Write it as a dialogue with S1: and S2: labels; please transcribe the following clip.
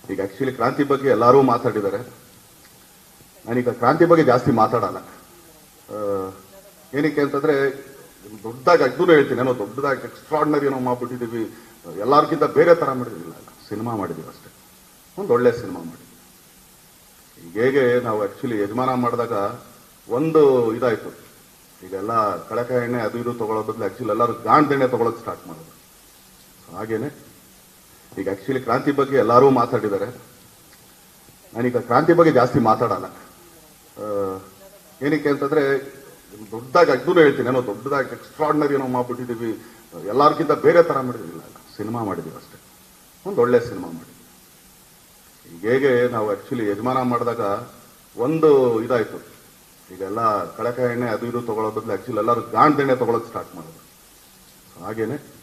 S1: ಈಗ ಆಕ್ಚುಲಿ ಕ್ರಾಂತಿ ಬಗ್ಗೆ ಎಲ್ಲರೂ ಮಾತಾಡಿದ್ದಾರೆ ನಾನೀಗ ಕ್ರಾಂತಿ ಬಗ್ಗೆ ಜಾಸ್ತಿ ಮಾತಾಡಲ್ಲ ಆ, ಏನಕ್ಕೆ ಅಂತಂದ್ರೆ ದೊಡ್ಡದಾಗಿ ಅದನ್ನು ಹೇಳ್ತೀನಿ ಏನೋ ದೊಡ್ಡದಾಗಿ ಎಕ್ಸ್ಟ್ರಾರ್ಡಿನರಿ ಏನೋ ಮಾಡ್ಬಿಟ್ಟಿದೀವಿ ಎಲ್ಲರಿಗಿಂತ ಬೇರೆ ತರ ಮಾಡಿದಿಲ್ಲ ಸಿನಿಮಾ ಮಾಡಿದೀವಿ ಅಷ್ಟೇ ಒಂದು ಒಳ್ಳೆ ಸಿನಿಮಾ ಮಾಡಿ ಈಗ ಹೇಗೆ ನಾವು ಆಕ್ಚುಲಿ ಯಜಮಾನ ಮಾಡಿದಾಗ ಒಂದು ಇದಾಯ್ತು ಈಗೆಲ್ಲ ಕಳಕಾಯಿ ಎಣ್ಣೆ ಅದು ಇದು ತಗೊಳ್ಳೋ ಬದಲು ಆಕ್ಚುಲಿ ಎಲ್ಲರೂ ಗಾಂಡ್ ಎಣ್ಣೆ ತಗೊಳಕ್ ಸ್ಟಾರ್ಟ್ ಮಾಡೋದು So ಹಾಗೇನೆ ಈಗ ಆಕ್ಚುಲಿ ಕ್ರಾಂತಿ ಬಗ್ಗೆ ಎಲ್ಲರೂ ಮಾತಾಡಿದ್ದಾರೆ ನಾನೀಗ ಕ್ರಾಂತಿ ಬಗ್ಗೆ ಜಾಸ್ತಿ ಮಾತಾಡಲ್ಲ ಆ, ಏನಕ್ಕೆ ಅಂತಂದ್ರೆ ದೊಡ್ಡದಾಗಿ ಅದನ್ನು ಹೇಳ್ತೀನಿ ಏನೋ ದೊಡ್ಡದಾಗಿ ಎಕ್ಸ್ಟ್ರಾರ್ಡಿನರಿ ಏನೋ ಮಾಡ್ಬಿಟ್ಟಿದೀವಿ ಎಲ್ಲರಿಗಿಂತ ಬೇರೆ ತರ ಮಾಡಿದಿಲ್ಲ ಸಿನಿಮಾ ಮಾಡಿದೀವಿ ಅಷ್ಟೇ ಒಂದು ಒಳ್ಳೆ ಸಿನಿಮಾ ಮಾಡಿ ಈಗ ಹೇಗೆ ನಾವು ಆಕ್ಚುಲಿ ಯಜಮಾನ ಮಾಡಿದಾಗ ಒಂದು ಇದಾಯ್ತು ಈಗೆಲ್ಲ ಕಳಕಾಯಿ ಎಣ್ಣೆ ಅದು ಇದು ತಗೊಳ್ಳೋ ಬದಲು ಆಕ್ಚುಲಿ ಎಲ್ಲರೂ ಗಾಂಡ್ ಎಣ್ಣೆ ತಗೊಳಕ್ ಸ್ಟಾರ್ಟ್ ಮಾಡೋದು So ಹಾಗೇನೆ